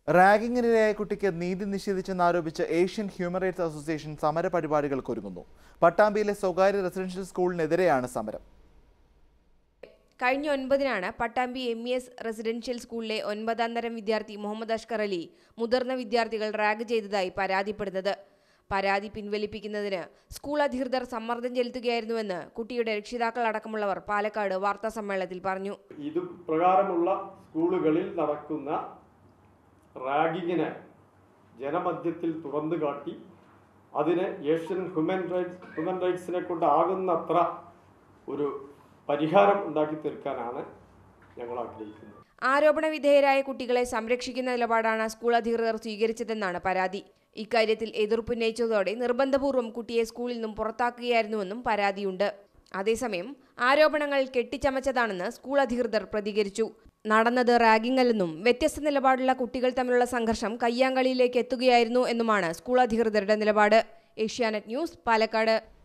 റാഗിങ്ങിനിരയായ കുട്ടിക്ക് നീതി നിഷേധിച്ചെന്നാരോപിച്ച് ഏഷ്യൻ ഹ്യൂമൻ റൈറ്റ്സ് അസോസിയേഷൻ സമര പരിപാടികൾക്ക് ഒരുങ്ങുന്നു പട്ടാമ്പിയിലെ സ്വകാര്യ റെസിഡൻഷ്യൽ സ്കൂളിനെതിരെയാണ് സമരം കഴിഞ്ഞ ഒൻപതിനാണ് Pattambi M E S residential സ്കൂളിലെ ഒൻപതാം തരം വിദ്യാർത്ഥി മുഹമ്മദ് അഷ്കർ അലി മുതിർന്ന വിദ്യാർത്ഥികൾ റാഗ് ചെയ്തതായി പരാതിപ്പെടുന്നത് പരാതി പിൻവലിപ്പിക്കുന്നതിന് സ്കൂൾ അധികൃതർ സമ്മർദ്ദം ചെലുത്തുകയായിരുന്നുവെന്ന് കുട്ടിയുടെ രക്ഷിതാക്കൾ അടക്കമുള്ളവർ പാലക്കാട് വാർത്താ സമ്മേളനത്തിൽ പറഞ്ഞു ഇത് പ്രകാരമുള്ള സ്കൂളുകളിൽ നടക്കുന്ന റാഗിങ്ങിനെ ജനമധ്യത്തിൽ തുറന്നു കാട്ടി അതിന് ഏഷ്യൻ ഹ്യൂമൻ റൈറ്റ്സ് ഹ്യൂമൻ റൈറ്റ്സിനെ കൊണ്ടാകുന്നത്ര ഒരു പരിഹാരം ഉണ്ടാക്കി തീർക്കാനാണ് ഞങ്ങൾ ആഗ്രഹിക്കുന്നത് ആരോപണ വിധേയരായ കുട്ടികളെ സംരക്ഷിക്കുന്ന നിലപാടാണ് സ്കൂൾ അധികൃതർ സ്വീകരിച്ചതെന്നാണ് പരാതി ഇക്കാര്യത്തിൽ എതിർപ്പുന്നയിച്ചതോടെ നിർബന്ധപൂർവ്വം കുട്ടിയെ സ്കൂളിൽ നിന്നും പുറത്താക്കുകയായിരുന്നുവെന്നും പരാതിയുണ്ട് അതേസമയം ആരോപണങ്ങൾ കെട്ടിച്ചമച്ചതാണെന്ന് സ്കൂൾ അധികൃതർ പ്രതികരിച്ചു നടന്നത് റാഗിംഗ് അല്ലെന്നും വ്യത്യസ്ത നിലപാടുള്ള കുട്ടികൾ തമ്മിലുള്ള സംഘർഷം കയ്യാങ്കളിയിലേക്ക് എത്തുകയായിരുന്നു എന്നുമാണ് സ്കൂൾ അധികൃതരുടെ നിലപാട് ഏഷ്യാനെറ്റ് ന്യൂസ് പാലക്കാട്